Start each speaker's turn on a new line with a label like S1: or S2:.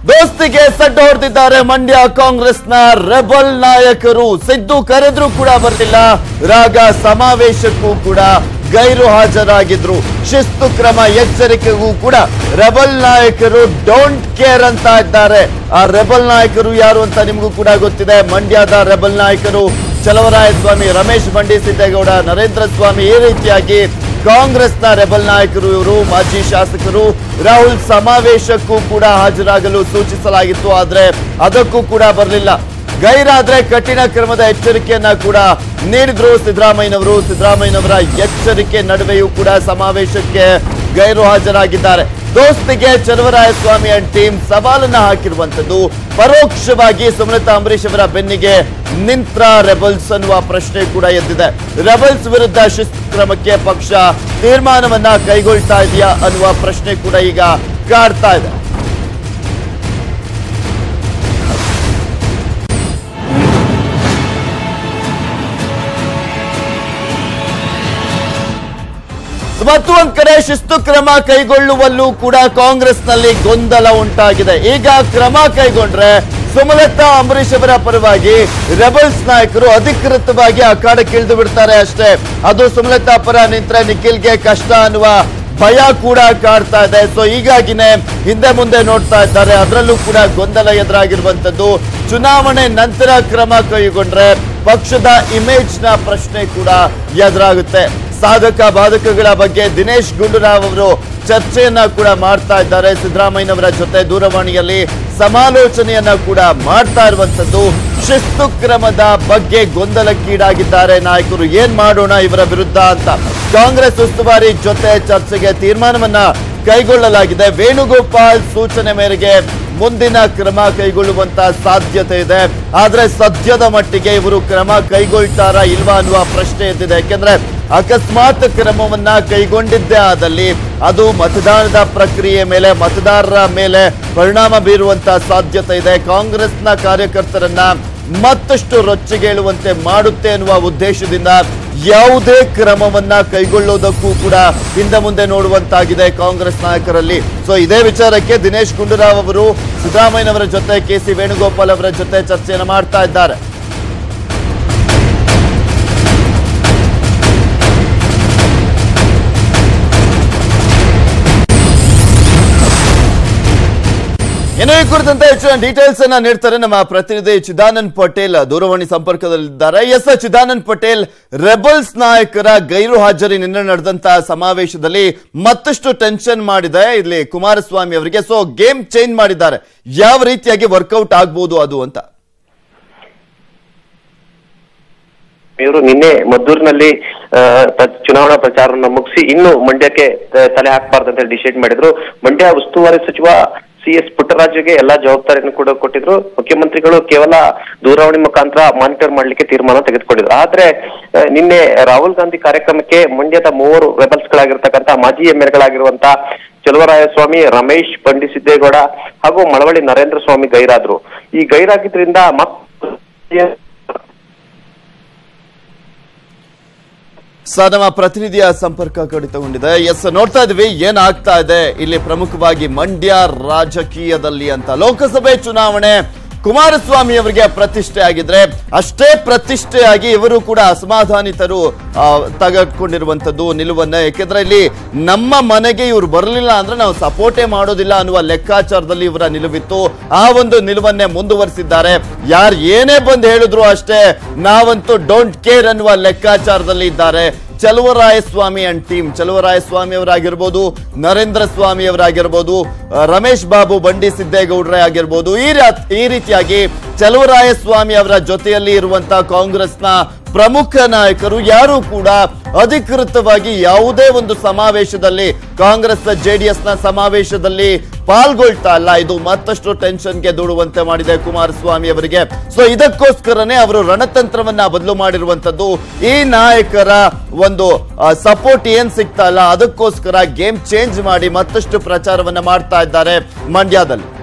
S1: ದೋಸ್ತಿಗೆ ಸಡ್ಡು ಹೊಡೆದಿದ್ದಾರೆ ಮಂಡ್ಯ ಕಾಂಗ್ರೆಸ್ನ ರೆಬಲ್ ನಾಯಕರು ಸಿದ್ದು ಕರೆದ್ರೂ ಕೂಡ ಬರಲಿಲ್ಲ ರಾಗ ಸಮಾವೇಶಕ್ಕೂ ಕೂಡ ಗೈರು ಹಾಜರಾಗಿದ್ರು ಶಿಸ್ತು ಕ್ರಮ ಎಚ್ಚರಿಕೆಗೂ ಕೂಡ ರೆಬಲ್ ನಾಯಕರು ಡೋಂಟ್ ಕೇರ್ ಅಂತ ಇದ್ದಾರೆ ಆ ರೆಬಲ್ ನಾಯಕರು ಯಾರು ಅಂತ ನಿಮಗೂ ಕೂಡ ಗೊತ್ತಿದೆ ಮಂಡ್ಯದ ರೆಬಲ್ ನಾಯಕರು ಚಲವರಾಯ ಸ್ವಾಮಿ ರಮೇಶ್ ಬಂಡಿ ಸಿದ್ದೇಗೌಡ ನರೇಂದ್ರ ಸ್ವಾಮಿ ಈ ರೀತಿಯಾಗಿ ಕಾಂಗ್ರೆಸ್ನ ರೆಬಲ್ ನಾಯಕರು ಇವರು ಮಾಜಿ ಶಾಸಕರು ರಾಹುಲ್ ಸಮಾವೇಶಕ್ಕೂ ಕೂಡ ಹಾಜರಾಗಲು ಸೂಚಿಸಲಾಗಿತ್ತು ಆದ್ರೆ ಅದಕ್ಕೂ ಕೂಡ ಬರಲಿಲ್ಲ ಗೈರಾದ್ರೆ ಕಠಿಣ ಕ್ರಮದ ಎಚ್ಚರಿಕೆಯನ್ನ ಕೂಡ ನೀಡಿದ್ರು ಸಿದ್ದರಾಮಯ್ಯನವರು ಸಿದ್ದರಾಮಯ್ಯನವರ ಎಚ್ಚರಿಕೆ ನಡುವೆಯೂ ಕೂಡ ಸಮಾವೇಶಕ್ಕೆ ಗೈರು ಹಾಜರಾಗಿದ್ದಾರೆ ದೋಸ್ತಿಗೆ ಚಲವರಾಯಸ್ವಾಮಿ ಅಂಡ್ ಟೀಮ್ ಸವಾಲನ್ನ ಹಾಕಿರುವಂತದ್ದು ಪರೋಕ್ಷವಾಗಿ ಸುಮಲತಾ ಅಂಬರೀಶ್ ಅವರ ಬೆನ್ನಿಗೆ ನಿಂತ್ರ ರೆಬಲ್ಸ್ ಅನ್ನುವ ಪ್ರಶ್ನೆ ಕೂಡ ಎದ್ದಿದೆ ರೆಬಲ್ಸ್ ವಿರುದ್ಧ ಶಿಸ್ತು ಕ್ರಮಕ್ಕೆ ಪಕ್ಷ ತೀರ್ಮಾನವನ್ನ ಕೈಗೊಳ್ತಾ ಇದೆಯಾ ಅನ್ನುವ ಪ್ರಶ್ನೆ ಕೂಡ ಈಗ ಕಾಡ್ತಾ ಇದೆ ಮತ್ತು ಒಂದ್ ಕಡೆ ಶಿಸ್ತು ಕ್ರಮ ಕೈಗೊಳ್ಳುವಲ್ಲೂ ಕೂಡ ಕಾಂಗ್ರೆಸ್ನಲ್ಲಿ ಗೊಂದಲ ಉಂಟಾಗಿದೆ ಈಗ ಕ್ರಮ ಕೈಗೊಂಡ್ರೆ ಸುಮಲತಾ ಅಂಬರೀಶ್ ಅವರ ಪರವಾಗಿ ರೆಬಲ್ಸ್ ನಾಯಕರು ಅಧಿಕೃತವಾಗಿ ಅಖಾಡಕ್ಕೆ ಇಳಿದು ಬಿಡ್ತಾರೆ ಅಷ್ಟೇ ಅದು ಸುಮಲತಾ ಪರ ನಿಂತ್ರೆ ನಿಖಿಲ್ಗೆ ಕಷ್ಟ ಅನ್ನುವ ಭಯ ಕೂಡ ಕಾಡ್ತಾ ಇದೆ ಸೊ ಹೀಗಾಗಿನೇ ಹಿಂದೆ ಮುಂದೆ ನೋಡ್ತಾ ಇದ್ದಾರೆ ಅದರಲ್ಲೂ ಕೂಡ ಗೊಂದಲ ಎದುರಾಗಿರುವಂತದ್ದು ಚುನಾವಣೆ ನಂತರ ಕ್ರಮ ಕೈಗೊಂಡ್ರೆ ಪಕ್ಷದ ಇಮೇಜ್ ನ ಪ್ರಶ್ನೆ ಕೂಡ ಎದುರಾಗುತ್ತೆ ಸಾಧಕ ಬಾಧಕಗಳ ಬಗ್ಗೆ ದಿನೇಶ್ ಗುಂಡೂರಾವ್ ಅವರು ಚರ್ಚೆಯನ್ನ ಕೂಡ ಮಾಡ್ತಾ ಇದ್ದಾರೆ ಸಿದ್ದರಾಮಯ್ಯನವರ ಜೊತೆ ದೂರವಾಣಿಯಲ್ಲಿ ಸಮಾಲೋಚನೆಯನ್ನ ಕೂಡ ಮಾಡ್ತಾ ಇರುವಂತದ್ದು ಶಿಸ್ತು ಕ್ರಮದ ಬಗ್ಗೆ ಗೊಂದಲಕ್ಕೀಡಾಗಿದ್ದಾರೆ ನಾಯಕರು ಏನ್ ಮಾಡೋಣ ಇವರ ವಿರುದ್ಧ ಅಂತ ಕಾಂಗ್ರೆಸ್ ಉಸ್ತುವಾರಿ ಜೊತೆ ಚರ್ಚೆಗೆ ತೀರ್ಮಾನವನ್ನ ಕೈಗೊಳ್ಳಲಾಗಿದೆ ವೇಣುಗೋಪಾಲ್ ಸೂಚನೆ ಮೇರೆಗೆ ಮುಂದಿನ ಕ್ರಮ ಕೈಗೊಳ್ಳುವಂತ ಸಾಧ್ಯತೆ ಇದೆ ಆದ್ರೆ ಸದ್ಯದ ಮಟ್ಟಿಗೆ ಇವರು ಕ್ರಮ ಕೈಗೊಳ್ತಾರಾ ಇಲ್ವಾ ಅನ್ನುವ ಪ್ರಶ್ನೆ ಎದ್ದಿದೆ ಯಾಕೆಂದ್ರೆ ಅಕಸ್ಮಾತ್ ಕ್ರಮವನ್ನ ಕೈಗೊಂಡಿದ್ದೇ ಆದಲ್ಲಿ ಅದು ಮತದಾನದ ಪ್ರಕ್ರಿಯೆ ಮೇಲೆ ಮತದಾರರ ಮೇಲೆ ಪರಿಣಾಮ ಬೀರುವಂತ ಸಾಧ್ಯತೆ ಇದೆ ಕಾಂಗ್ರೆಸ್ನ ಕಾರ್ಯಕರ್ತರನ್ನ ಮತ್ತಷ್ಟು ರೊಚ್ಚಿಗೇಳುವಂತೆ ಮಾಡುತ್ತೆ ಅನ್ನುವ ಉದ್ದೇಶದಿಂದ ಯಾವುದೇ ಕ್ರಮವನ್ನ ಕೈಗೊಳ್ಳುವುದಕ್ಕೂ ಕೂಡ ಹಿಂದೆ ಮುಂದೆ ನೋಡುವಂತಾಗಿದೆ ಕಾಂಗ್ರೆಸ್ ನಾಯಕರಲ್ಲಿ ಸೊ ಇದೇ ವಿಚಾರಕ್ಕೆ ದಿನೇಶ್ ಗುಂಡೂರಾವ್ ಅವರು ಸಿದ್ದರಾಮಯ್ಯನವರ ಜೊತೆ ಕೆ ಸಿ ವೇಣುಗೋಪಾಲ್ ಅವರ ಜೊತೆ ಚರ್ಚೆಯನ್ನು ಮಾಡ್ತಾ ಇದ್ದಾರೆ ಇನ್ನು ಈ ಕುರಿತಂತೆ ಹೆಚ್ಚಿನ ಡೀಟೇಲ್ಸ್ ಅನ್ನ ನೀಡ್ತಾರೆ ನಮ್ಮ ಪ್ರತಿನಿಧಿ ಚಿದಾನಂದ್ ಪಟೇಲ್ ದೂರವಾಣಿ ಸಂಪರ್ಕದಲ್ಲಿದ್ದಾರೆ ಎಸ್ ಚಿದಾನಂದ್ ಪಟೇಲ್ ರೆಬಲ್ಸ್ ನಾಯಕರ ಗೈರು ಹಾಜರಿ ನಿನ್ನೆ ನಡೆದಂತಹ ಸಮಾವೇಶದಲ್ಲಿ ಮತ್ತಷ್ಟು ಟೆನ್ಷನ್ ಮಾಡಿದೆ ಇಲ್ಲಿ ಕುಮಾರಸ್ವಾಮಿ ಅವರಿಗೆ ಸೊ ಗೇಮ್ ಚೇಂಜ್ ಮಾಡಿದ್ದಾರೆ ಯಾವ ರೀತಿಯಾಗಿ ವರ್ಕೌಟ್ ಆಗ್ಬೋದು ಅದು ಅಂತ
S2: ಇವರು ನಿನ್ನೆ ಮದ್ದೂರಿನಲ್ಲಿ ಆ, ತ- ಚುನಾವಣಾ ಪ್ರಚಾರವನ್ನು ಮುಗಿಸಿ ಇನ್ನು ಮಂಡ್ಯಕ್ಕೆ ತ- ತಲೆ ಹಾಕಬಾರ್ದು ಅಂತ ಡಿಸೈಡ್ ಮಾಡಿದ್ರು ಮಂಡ್ಯ ಉಸ್ತುವಾರಿ ಸಚಿವ ಸಿ ಎಸ್ ಪುಟ್ಟರಾಜುಗೆ ಎಲ್ಲಾ ಜವಾಬ್ದಾರಿಯನ್ನು ಕೂಡ ಕೊಟ್ಟಿದ್ರು ಮುಖ್ಯಮಂತ್ರಿಗಳು ಕೇವಲ ದೂರವಾಣಿ ಮುಖಾಂತರ ಮಾನಿಟರ್ ಮಾಡ್ಲಿಕ್ಕೆ ತೀರ್ಮಾನ ತೆಗೆದುಕೊಂಡಿದ್ರು ಆದ್ರೆ ಆ, ನಿನ್ನೆ ರಾಹುಲ್ ಗಾಂಧಿ ಕಾರ್ಯಕ್ರಮಕ್ಕೆ ಮಂಡ್ಯದ ಮೂವರು ರೆಬಲ್ಸ್ ಗಳಾಗಿರ್ತಕ್ಕಂಥ ಮಾಜಿ ಎಂ ಗಳಾಗಿರುವಂತ ಚಲುವರಾಯಸ್ವಾಮಿ ರಮೇಶ್ ಬಂಡಿ ಸಿದ್ದೇಗೌಡ ಹಾಗೂ ಮಳವಳ್ಳಿ ನರೇಂದ್ರ ಸ್ವಾಮಿ ಗೈರಾದ್ರು ಈ ಗೈರಾಗಿದ್ರಿಂದ ಮತ್ತೆ
S1: ಸರ್ ನಮ್ಮ ಪ್ರತಿನಿಧಿಯ ಸಂಪರ್ಕ ಕಡಿತಗೊಂಡಿದೆ ಎಸ್ ನೋಡ್ತಾ ಇದ್ವಿ ಏನಾಗ್ತಾ ಇದೆ ಇಲ್ಲಿ ಪ್ರಮುಖವಾಗಿ ಮಂಡ್ಯ ರಾಜಕೀಯದಲ್ಲಿ ಅಂತ ಲೋಕಸಭೆ ಚುನಾವಣೆ ಕುಮಾರಸ್ವಾಮಿ ಅವರಿಗೆ ಪ್ರತಿಷ್ಠೆ ಆಗಿದ್ರೆ ಅಷ್ಟೇ ಪ್ರತಿಷ್ಠೆಯಾಗಿ ಇವರು ಕೂಡ ಅಸಮಾಧಾನಿತರು ಆ, ತೆಗೆದುಕೊಂಡಿರುವಂತದ್ದು ನಿಲುವನ್ನ ಯಾಕೆಂದ್ರೆ ಇಲ್ಲಿ ನಮ್ಮ ಮನೆಗೆ ಇವ್ರು ಬರಲಿಲ್ಲ ಅಂದ್ರೆ ನಾವು ಸಪೋರ್ಟೇ ಮಾಡೋದಿಲ್ಲ ಅನ್ನುವ ಲೆಕ್ಕಾಚಾರದಲ್ಲಿ ಇವರ ನಿಲುವಿತ್ತು ಆ ಒಂದು ನಿಲುವನ್ನೇ ಮುಂದುವರಿಸಿದ್ದಾರೆ ಯಾರು ಏನೇ ಬಂದು ಹೇಳಿದ್ರು ಅಷ್ಟೇ ನಾವಂತೂ ಡೋಂಟ್ ಕೇರ್ ಅನ್ನುವ ಲೆಕ್ಕಾಚಾರದಲ್ಲಿ ಇದ್ದಾರೆ ಚಲುವರಾಯಸ್ವಾಮಿ ಅಂಡ್ ಟೀಮ್ ಚಲುವರಾಯಸ್ವಾಮಿ ಅವರಾಗಿರ್ಬೋದು ನರೇಂದ್ರ ಸ್ವಾಮಿ ಅವರಾಗಿರ್ಬೋದು ಆ, ರಮೇಶ್ ಬಾಬು ಬಂಡಿ ಸಿದ್ದೇಗೌಡ್ರೆ ಆಗಿರ್ಬೋದು ಈ ರಾ- ಈ ರೀತಿಯಾಗಿ ಚಲುವರಾಯಸ್ವಾಮಿ ಅವರ ಜೊತೆಯಲ್ಲಿ ಇರುವಂತ ಕಾಂಗ್ರೆಸ್ನ ಪ್ರಮುಖ ನಾಯಕರು ಯಾರು ಕೂಡ ಅಧಿಕೃತವಾಗಿ ಯಾವುದೇ ಒಂದು ಸಮಾವೇಶದಲ್ಲಿ ಕಾಂಗ್ರೆಸ್ ಜೆಡಿಎಸ್ ನ ಸಮಾವೇಶದಲ್ಲಿ ಪಾಲ್ಗೊಳ್ತಾ ಇಲ್ಲ ಇದು ಮತ್ತಷ್ಟು ಟೆನ್ಷನ್ಗೆ ದೂಡುವಂತೆ ಮಾಡಿದೆ ಕುಮಾರಸ್ವಾಮಿ ಅವರಿಗೆ ಸೊ ಇದಕ್ಕೋಸ್ಕರನೇ ಅವರು ರಣತಂತ್ರವನ್ನ ಬದಲು ಮಾಡಿರುವಂತದ್ದು ಈ ನಾಯಕರ ಒಂದು ಸಪೋರ್ಟ್ ಏನ್ ಸಿಗ್ತಾ ಇಲ್ಲ ಅದಕ್ಕೋಸ್ಕರ ಗೇಮ್ ಚೇಂಜ್ ಮಾಡಿ ಮತ್ತಷ್ಟು ಪ್ರಚಾರವನ್ನ ಮಾಡ್ತಾ ಇದ್ದಾರೆ ಮಂಡ್ಯದಲ್ಲಿ